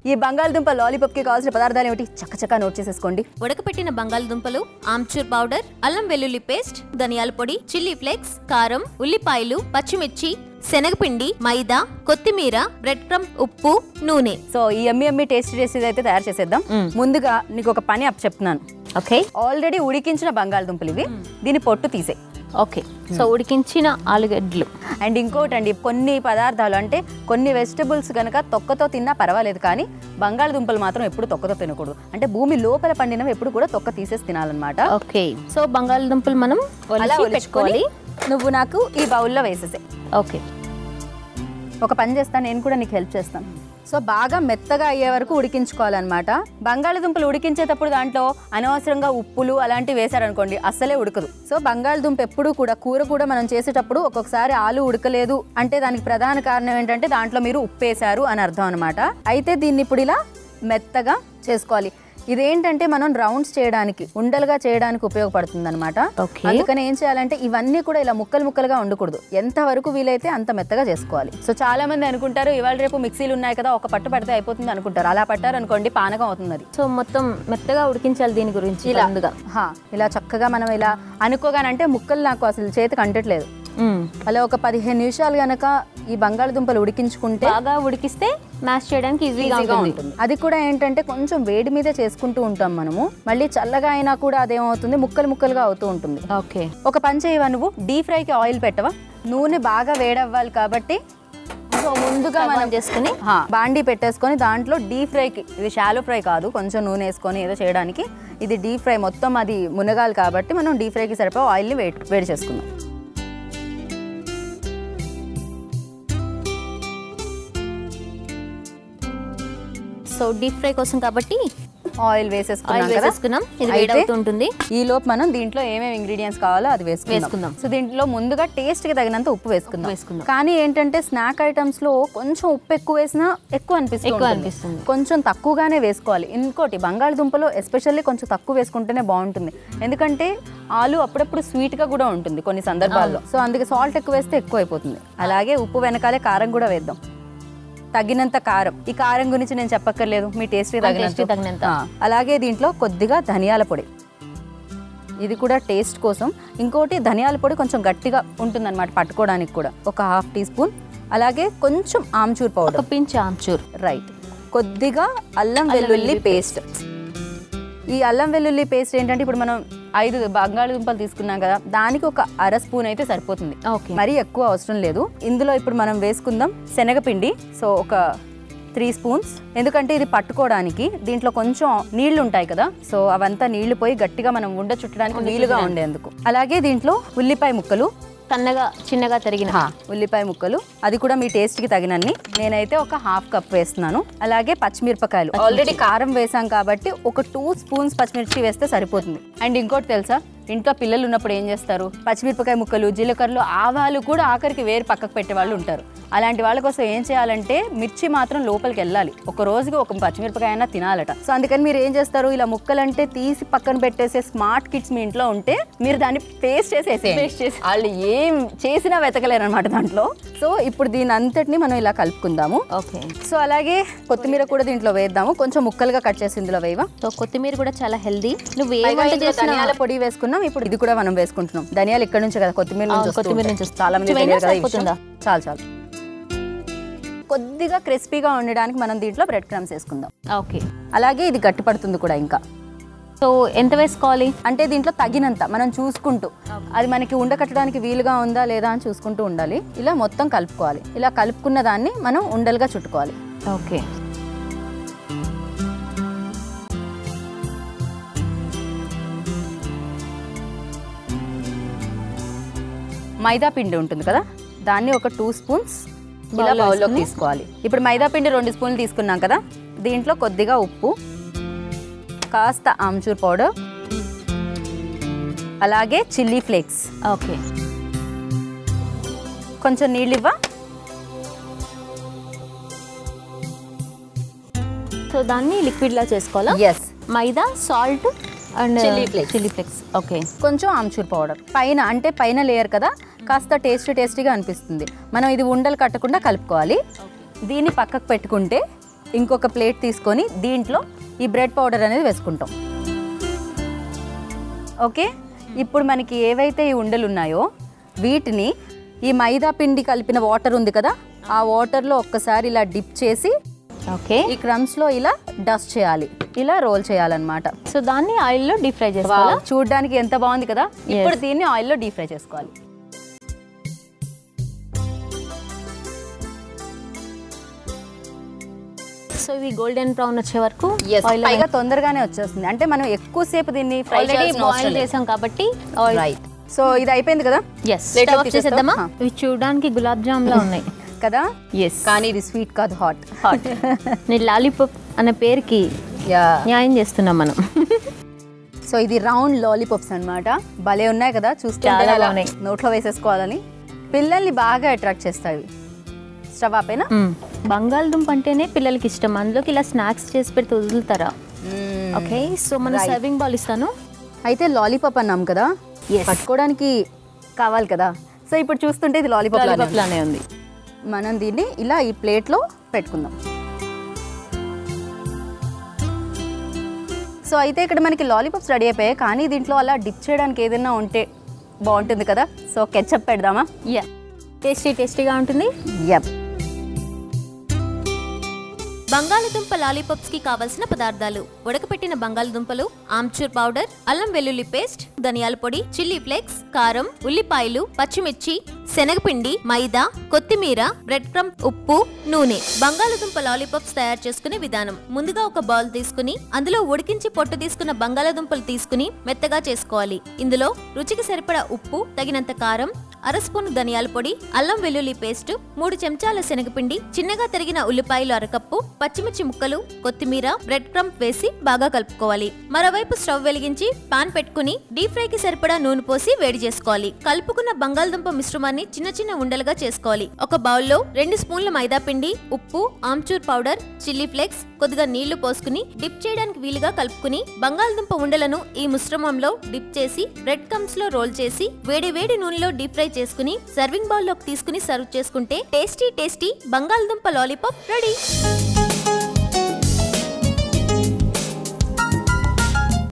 ఈ బంగాళదుంప లాలీపాప్కి కావాల్సిన పదార్థాలు ఏమిటి చక్కచక్క నోట్ చేసేసుకోండి ఉడకపెట్టిన బంగాళదుంపలు ఆమ్చూర్ పౌడర్ అల్లం వెల్లుల్లి పేస్ట్ ధనియాల పొడి చిల్లీ ఫ్లేక్స్ కారం ఉల్లిపాయలు పచ్చిమిర్చి శనగపిండి మైదా కొత్తిమీర బ్రెడ్ క్రమ్ ఉప్పు నూనె సో ఈ ఎమ్మి ఎమ్మి టేస్ట్ చేసేది అయితే తయారు చేసేద్దాం మ్మ్. ముందుగా నీకు ఒక పని అప్ చెప్తున్నాను ఓకే ఆల్రెడీ ఉడికించిన బంగాళదుంపలు ఇవి దీని పొట్టు తీసే ఓకే సో ఉడికించిన ఆలుగడ్డలు అండ్ ఇంకోటి అండి కొన్ని పదార్థాలు అంటే కొన్ని వెజిటబుల్స్ కనుక తొక్కతో తిన్నా పర్వాలేదు కానీ బంగాళదుంపలు మాత్రం ఎప్పుడు తొక్కతో తినకూడదు అంటే భూమి లోపల పండినవి ఎప్పుడు కూడా తొక్క తీసేసి తినాలన్నమాట ఓకే సో బంగాళదుంపలు మనం అలా ఒలిచి పెట్టుకోవాలి పెట్టుకోవాలి నువ్వు నాకు ఈ బౌల్లో వేసేసే ఓకే ఒక పని చేస్తాను నేను కూడా నీకు హెల్ప్ చేస్తాను సో బాగా మెత్తగా అయ్యే వరకు ఉడికించుకోవాలన్నమాట బంగాళదుంపలు ఉడికించేటప్పుడు దాంట్లో అనవసరంగా ఉప్పులు అలాంటివి వేశారనుకోండి అస్సలే ఉడకదు సో బంగాళదుంప ఎప్పుడు కూడా కూర కూడా మనం చేసేటప్పుడు ఒక్కొక్కసారి ఆలు ఉడకలేదు అంటే దానికి ప్రధాన కారణం ఏంటంటే దాంట్లో మీరు ఉప్పు వేశారు అని అర్థం అనమాట అయితే దీన్ని ఇప్పుడు ఇలా మెత్తగా చేసుకోవాలి ఇదేంటంటే మనం రౌండ్స్ చేయడానికి ఉండలుగా చేయడానికి ఉపయోగపడుతుంది అనమాట Okay. అందుకని ఏం చేయాలంటే ఇవన్నీ కూడా ఇలా ముక్కలు ముక్కలుగా ఉండకూడదు ఎంత వరకు వీలైతే అంత మెత్తగా చేసుకోవాలి సో చాలా మంది అనుకుంటారు ఇవాళ రేపు మిక్సీలు ఉన్నాయి కదా ఒక పట్టు పడితే అయిపోతుంది అనుకుంటారు అలా పట్టారు అనుకోండి పానకం అవుతుంది అది సో మొత్తం మెత్తగా ఉడికించాలి దీని గురించి ఇలా ముందుగా హా, ఇలా చక్కగా మనం ఇలా అనుకోగానంటే ముక్కలు నాకు అసలు చేతికి అంటట్లేదు మ్మ్. అలా ఒక పదిహేను నిమిషాలు గనక ఈ బంగాళదుంపలు ఉడికించుకుంటే బాగా ఉడికిస్తే మ్యాష్ చేయడానికి ఈజీగా ఈజీగా ఉంటుంది ఉంటుంది అది కూడా ఏంటంటే కొంచెం వేడి మీదే చేసుకుంటూ ఉంటాం మనము మళ్ళీ చల్లగా అయినా కూడా అదేమవుతుంది ముక్కలు ముక్కలుగా అవుతూ ఉంటుంది ఓకే ఒక పని చేయవా నువ్వు డీప్ ఫ్రైకి ఆయిల్ పెట్టవా నూనె బాగా వేడవ్వాలి కాబట్టి సో ముందుగా స్టవ్ మనం ఆన్ చేసుకుని హా, బాండీ పెట్టేసుకొని దాంట్లో డీప్ ఫ్రైకి ఇది షాలో ఫ్రై కాదు కొంచెం నూనె వేసుకొని ఏదో చేయడానికి ఇది డీప్ ఫ్రై మొత్తం అది మునగాలి కాబట్టి మనం డీప్ ఫ్రైకి సరిపో ఆయిల్ని వేడి వేడి చేసుకుందాం సో డీప్ ఫ్రై కోసం కాబట్టి ఆయిల్ వేసేసుకున్నాం ఆయిల్ కదా వేసేసుకున్నాం ఇది అయితే వేడవుతూ ఉంటుంది ఈ లోపు మనం దీంట్లో ఏమేమి ఇంగ్రీడియంట్స్ కావాలో అది వేసుకుందాం వేసుకుందాం. సో దీంట్లో ముందుగా టేస్ట్ కి తగినంత ఉప్పు వేసుకుందాం వేసుకుందాం. కానీ ఏంటంటే స్నాక్ ఐటమ్స్ లో కొంచెం ఉప్పు ఎక్కువ వేసినా ఎక్కువ అనిపిస్తుంది ఎక్కువ అనిపిస్తుంది. కొంచెం తక్కువగానే వేసుకోవాలి ఇంకోటి బంగాళదుంపలో ఎస్పెషల్లీ కొంచెం తక్కువ వేసుకుంటేనే బాగుంటుంది ఎందుకంటే ఆలు అప్పుడప్పుడు స్వీట్ గా కూడా ఉంటుంది కొన్ని సందర్భాల్లో సో అందుకే సాల్ట్ ఎక్కువ వేస్తే ఎక్కువ అయిపోతుంది అలాగే ఉప్పు వెనకాలే కారం కూడా వేద్దాం తగినంత కారం ఈ కారం గురించి నేను చెప్పక్కర్లేదు మీ టేస్ట్ మన taste కి తగినంత. అలాగే దీంట్లో కొద్దిగా ధనియాల పొడి ఇది కూడా టేస్ట్ కోసం ఇంకోటి ధనియాల పొడి కొంచెం గట్టిగా ఉంటుందన్నమాట పట్టుకోవడానికి కూడా ఒక హాఫ్ టీ స్పూన్ అలాగే కొంచెం ఆమ్చూర్ ఒక పౌడర్ పించ్ ఆమ్చూర్ రైట్ కొద్దిగా అల్లం వెల్లుల్లి పేస్ట్ ఈ అల్లం వెల్లుల్లి పేస్ట్ ఏంటంటే ఇప్పుడు మనం ఐదు బంగాళదుంపలు తీసుకున్నాం కదా దానికి ఒక అర స్పూన్ అయితే సరిపోతుంది ఓకే మరీ ఎక్కువ అవసరం లేదు ఇందులో ఇప్పుడు మనం వేసుకుందాం శనగపిండి సో ఒక త్రీ స్పూన్స్ ఎందుకంటే ఇది పట్టుకోవడానికి దీంట్లో కొంచెం నీళ్లు ఉంటాయి కదా సో అవంతా నీళ్లు పోయి గట్టిగా మనం ఉండ చుట్టడానికి వీలుగా ఉండేందుకు అలాగే దీంట్లో ఉల్లిపాయ ముక్కలు సన్నగా చిన్నగా తరిగిన హా, ఉల్లిపాయ ముక్కలు అది కూడా మీ టేస్ట్ కి తగినన్ని నేనైతే ఒక హాఫ్ కప్ వేస్తున్నాను అలాగే పచ్చిమిరపకాయలు ఆల్రెడీ కారం వేసాం కాబట్టి ఒక టూ స్పూన్స్ పచ్చిమిర్చి వేస్తే సరిపోతుంది అండ్ ఇంకోటి తెలుసా ఇంట్లో పిల్లలు ఉన్నప్పుడు ఏం చేస్తారు పచ్చిమిరపకాయ ముక్కలు జీలకర్రలు ఆవాలు కూడా ఆఖరికి వేరు పక్కకు పెట్టే వాళ్ళు ఉంటారు అలాంటి వాళ్ళ కోసం ఏం చేయాలంటే మిర్చి మాత్రం లోపలికి వెళ్ళాలి ఒక రోజుకి ఒక పచ్చిమిరపకాయ అయినా తినాలట సో అందుకని మీరు ఏం చేస్తారు ఇలా ముక్కలంటే తీసి పక్కన పెట్టేసే స్మార్ట్ కిడ్స్ మీ ఇంట్లో ఉంటే మీరు దాన్ని పేస్ట్ Paste చేసేసి చేసి. వాళ్ళు ఏం చేసినా వెతకలేరు అనమాట దాంట్లో సో ఇప్పుడు దీని అంతటిని మనం ఇలా కలుపుకుందాము ఓకే సో అలాగే కొత్తిమీర కూడా దీంట్లో వేద్దాము కొంచెం ముక్కలుగా కట్ చేసి ఇందులో వేయవా సో కొత్తిమీర కూడా చాలా హెల్దీ నువ్వు ఏ పైగా వంట ఇందులో చేసినా ధనియాల పొడి వేసుకున్నాం ఇప్పుడు ఇది కూడా మనం వేసుకుంటున్నాం ధనియాలు ఇక్కడ నుంచి కదా కొత్తిమీర నుంచి అవును, వస్తూ కొత్తిమీర ఉంటాయి. నుంచి వస్తాయి. చాలా మంది కొంచెం తెలియదు కదా ఈ అయినా విషయం. చాలు చాలు కొద్దిగా క్రిస్పీగా ఉండడానికి మనం దీంట్లో బ్రెడ్ క్రమ్స్ వేసుకుందాం ఓకే అలాగే ఇది గట్టిపడుతుంది కూడా ఇంకా సో ఎంత వేసుకోవాలి అంటే దీంట్లో తగినంత మనం చూసుకుంటూ అది మనకి ఉండకట్టడానికి వీలుగా ఉందా లేదా అని చూసుకుంటూ ఉండాలి ఇలా మొత్తం కలుపుకోవాలి ఇలా కలుపుకున్న దాన్ని మనం ఉండలుగా చుట్టుకోవాలి ఓకే మైదా పిండి ఉంటుంది కదా దాన్ని ఒక టూ స్పూన్స్ ఇలా బౌల్లో బౌల్లోకి వేసుకుని? తీసుకోవాలి ఇప్పుడు మైదా పిండి రెండు స్పూన్లు తీసుకున్నాం కదా దీంట్లో కొద్దిగా ఉప్పు కాస్త ఆమ్చూర్ పౌడర్ అలాగే చిల్లీ ఫ్లేక్స్ ఓకే కొంచెం నీళ్ళు ఇవ్వ సో దాన్ని లిక్విడ్ లా చేసుకోవాలా yes maida salt and Chilli flakes. Chilli flakes okay కొంచెం ఆమ్చూర్ పౌడర్ పైన అంటే పైన లేయర్ కదా కాస్త టేస్టీ టేస్టీగా అనిపిస్తుంది మనం ఇది ఉండలు కట్టకుండా కలుపుకోవాలి దీన్ని పక్కకు పెట్టుకుంటే ఇంకొక ప్లేట్ తీసుకొని దీంట్లో ఈ బ్రెడ్ పౌడర్ అనేది వేసుకుంటాం ఓకే ఇప్పుడు మనకి ఏవైతే ఈ ఉండలు ఉన్నాయో వీటిని ఈ మైదా పిండి కలిపిన వాటర్ ఉంది కదా ఆ వాటర్లో ఒక్కసారి ఇలా డిప్ చేసి ఓకే ఈ క్రమ్స్లో ఇలా డస్ట్ చేయాలి ఇలా రోల్ చేయాలన్నమాట సో దాన్ని ఆయిల్లో డీప్ ఫ్రై చేసుకోవాలా చూడడానికి ఎంత బాగుంది కదా ఇప్పుడు దీన్ని ఆయిల్లో డీప్ ఫ్రై చేసుకోవాలి సో ఇవి గోల్డెన్ బ్రౌన్ వచ్చే వరకు ఆయిల్ పైగా తొందరగానే వచ్చేస్తుంది అంటే మనం ఎక్కువసేపు దీన్ని ఫ్రై ఆల్రెడీ బాయిల్ చేసాం కాబట్టి ఆయిల్ రైట్ సో ఇది అయిపోయింది కదా ఎస్ Plate స్టవ్ లోకి ఆఫ్ చేసేద్దామా తీసేస్తావా? ఇవి చూడడానికి గులాబ్ జామ్ లా ఉన్నాయి కదా ఎస్ కానీ ఇది స్వీట్ కాదు హాట్ హాట్ నేను లాలీపాప్ అనే పేరుకి యా న్యాయం చేస్తున్నాం మనం సో ఇది రౌండ్ లాలీపాప్స్ అన్నమాట భలే ఉన్నాయి కదా చూస్తే చాలా బాగున్నాయి. నోట్లో వేసేసుకోవాలని పిల్లల్ని బాగా అట్రాక్ట్ చేస్తాయి స్టవ్ ఆపేనా మ్మ్. బంగాళదుంప అంటేనే పిల్లలకి ఇష్టం అందులోకి ఇలా స్నాక్స్ చేసి పెడితే వదులుతారా ఓకే సో మన Right. సర్వింగ్ బాల్ ఇస్తాను అయితే లాలీపాప్ అన్నాం కదా పట్టుకోవడానికి కావాలి కదా సో ఇప్పుడు చూస్తుంటే ఇది లాలీపాప్ లాలీపాప్ లానే ఉంది మనం దీన్ని ఇలా ఈ ప్లేట్లో పెట్టుకుందాం సో అయితే ఇక్కడ మనకి లాలీపాప్స్ రెడీ అయిపోయాయి కానీ దీంట్లో అలా డిప్ చేయడానికి ఏదైనా ఉంటే బాగుంటుంది కదా సో కెచ్చప్ పెడదామా యా టేస్టీ టేస్టీగా ఉంటుంది యప్ బంగాళదుంప లాలీపాప్స్ కి కావలసిన పదార్థాలు ఉడకపెట్టిన బంగాళదుంపలు ఆమ్చూర్ పౌడర్ అల్లం వెల్లుల్లి పేస్ట్ ధనియాల పొడి చిల్లీ ఫ్లేక్స్ కారం ఉల్లిపాయలు పచ్చిమిర్చి శనగపిండి మైదా కొత్తిమీర బ్రెడ్ క్రమ్ ఉప్పు నూనె బంగాళదుంప లాలీపాప్స్ తయారు చేసుకునే విధానం ముందుగా ఒక బౌల్ తీసుకుని అందులో ఉడికించి పొట్టు తీసుకున్న బంగాళదుంపలు తీసుకుని మెత్తగా చేసుకోవాలి ఇందులో రుచికి సరిపడా ఉప్పు తగినంత కారం అర స్పూన్ ధనియాల పొడి అల్లం వెల్లుల్లి పేస్ట్ మూడు చెంచాల శనగపిండి చిన్నగా తరిగిన ఉల్లిపాయలు అరకప్పు పచ్చిమిర్చి ముక్కలు కొత్తిమీర బ్రెడ్ క్రంప్ వేసి బాగా కలుపుకోవాలి మరోవైపు స్టవ్ వెలిగించి పాన్ పెట్టుకుని డీప్ ఫ్రై కి సరిపడా నూనె పోసి వేడి చేసుకోవాలి కలుపుకున్న బంగాళదుంప మిశ్రమాన్ని చిన్న చిన్న ఉండలుగా చేసుకోవాలి ఒక బౌల్లో రెండు స్పూన్ల మైదా పిండి ఉప్పు ఆమ్చూర్ పౌడర్ చిల్లీ ఫ్లేక్స్ కొద్దిగా నీళ్లు పోసుకుని డిప్ చేయడానికి వీలుగా కలుపుకుని బంగాళదుంప ఉండలను ఈ మిశ్రమంలో డిప్ చేసి బ్రెడ్ కమ్స్ లో రోల్ చేసి వేడి వేడి నూనెలో డీప్ ఫ్రై చేసుకుని సర్వింగ్ బౌల్ లోకి తీసుకుని సర్వ్ చేసుకుంటే టేస్టీ టేస్టీ బంగాళదుంప లాలీపాప్ రెడీ